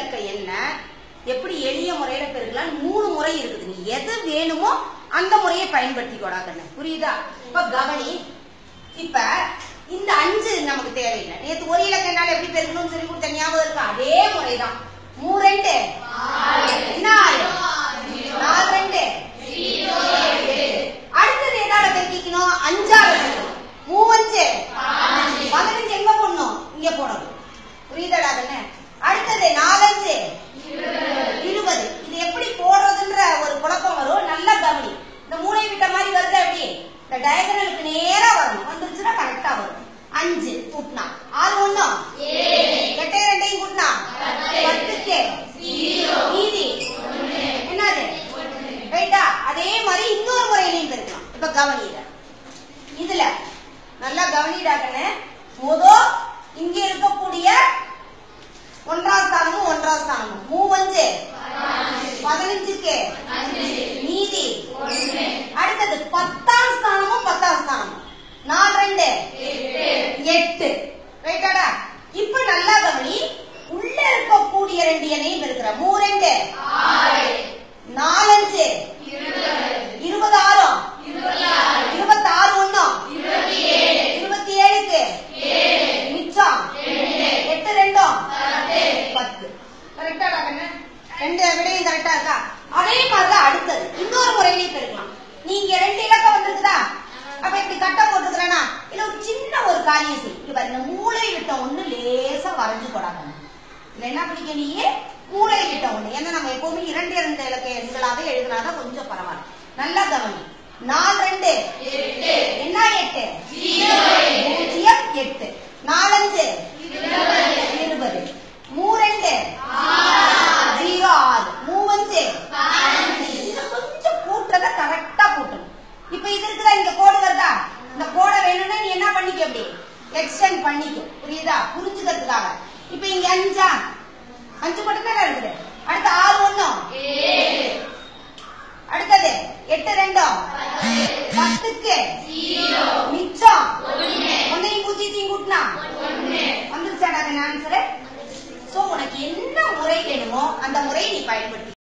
இலக்க எண்ணை எப்படி எளிய முறையில பெருக்கலாம் மூணு முறை இருக்குது நீ எது வேணுமோ அந்த முறையை பயன்படுத்திக்கோடா கண்ணு புரியுதா இப்ப கவனி இப்ப இந்த அஞ்சு நமக்கு தேவையில்லை நேத்து ஒரு இலக்கனால எப்படி பெருக்கணும்னு சொல்லி கொடுத்த ஞாபகம் இருக்கா அதே முறைதான் மூ ரெண்டு என்ன ஆறு நாலு ரெண்டு அடுத்தது எதால பெருக்கிக்கணும் அஞ்சால பெருக்கணும் மூவஞ்சு பதினஞ்சு எங்க போடணும் இங்க போடணும் புரியுதடா கண்ணு அடுத்தது நாலஞ்சு இருபது இது எப்படி போடுறதுன்ற ஒரு குழப்பம் வரும் நல்லா கவனி இந்த மூளை விட்ட மாதிரி வருது அப்படி இந்த டயகனலுக்கு நேரா வரணும் வந்துருச்சுன்னா கரெக்டா வரும் அஞ்சு கூட்டினா ஆறு ஒண்ணும் எட்டை ரெண்டையும் கூட்டினா பத்துக்கு மீதி என்னது ரைட்டா அதே மாதிரி இன்னொரு முறையிலையும் பெருக்கலாம் இப்ப கவனியில இதுல நல்லா கவனிடாக்கன்னு முதோ இங்க இருக்கக்கூடிய ஒன்றாம் ஸ்தானமும் ஒன்றாம் ஸ்தானமும் மூவஞ்சு பதினஞ்சுக்கு மீதி அடுத்தது பத்தாம் ஸ்தானமும் பத்தாம் ஸ்தானமும் நாலு ரெண்டு எட்டு ரைட்டாடா இப்ப நல்லா கவனி உள்ள இருக்கக்கூடிய ரெண்டு எண்ணையும் இருக்கிற மூ ரெண்டு நாலஞ்சு இருபது ஆறும் இருபத்தி ஆறு ஒண்ணும் இருபத்தி ஏழுக்கு மிச்சம் எட்டு ரெண்டும் பத்து கரெக்டாடா கண்ணு ரெண்டு விடையும் கரெக்டா இருக்கா அதே மாதிரிதான் அடுத்தது இன்னொரு முறையிலையும் பெருக்கலாம் நீங்க ரெண்டு இலக்கம் வந்திருக்குதா அப்ப இப்படி கட்ட போட்டுக்கிறேன்னா இல்ல ஒரு சின்ன ஒரு காரியம் செய் இது பாருங்க மூளை விட்ட ஒண்ணு லேசா வரைஞ்சு போடாங்க இதுல என்ன பிடிக்க நீயே மூளை விட்ட ஒண்ணு ஏன்னா நம்ம எப்பவுமே இரண்டு இரண்டு இலக்க எண்களாக எழுதினாதான் கொஞ்சம் பரவாயில்ல நல்லா கவனி நாலு ரெண்டு என்ன எட்டு பூஜ்ஜியம் எட்டு நாலஞ்சு இருபது மூ ரெண்டு ஜீரோ ஆறு மூவஞ்சு இது கொஞ்சம் கூட்டுறத கரெக்டா கூட்டணும் இப்ப இது இருக்குதா இங்க கோடு வருதா இந்த கோடை வேணும்னா நீ என்ன பண்ணிக்க அப்படி எக்ஸ்டெண்ட் பண்ணிக்க புரியுதா புரிஞ்சுக்கிறதுக்காக இப்ப இங்க அஞ்சா அஞ்சு மட்டும் தானே இருக்குது அடுத்து ஆறு ஒண்ணும் அடுத்தது எட்டு ரெண்டும் பத்துக்கு மிச்சம் ஒன்னையும் பூஜ்ஜியத்தையும் கூட்டினா வந்துருச்சாடா ஆன்சரு சோ உனக்கு என்ன முறை வேணுமோ அந்த முறையை நீ பயன்படுத்தி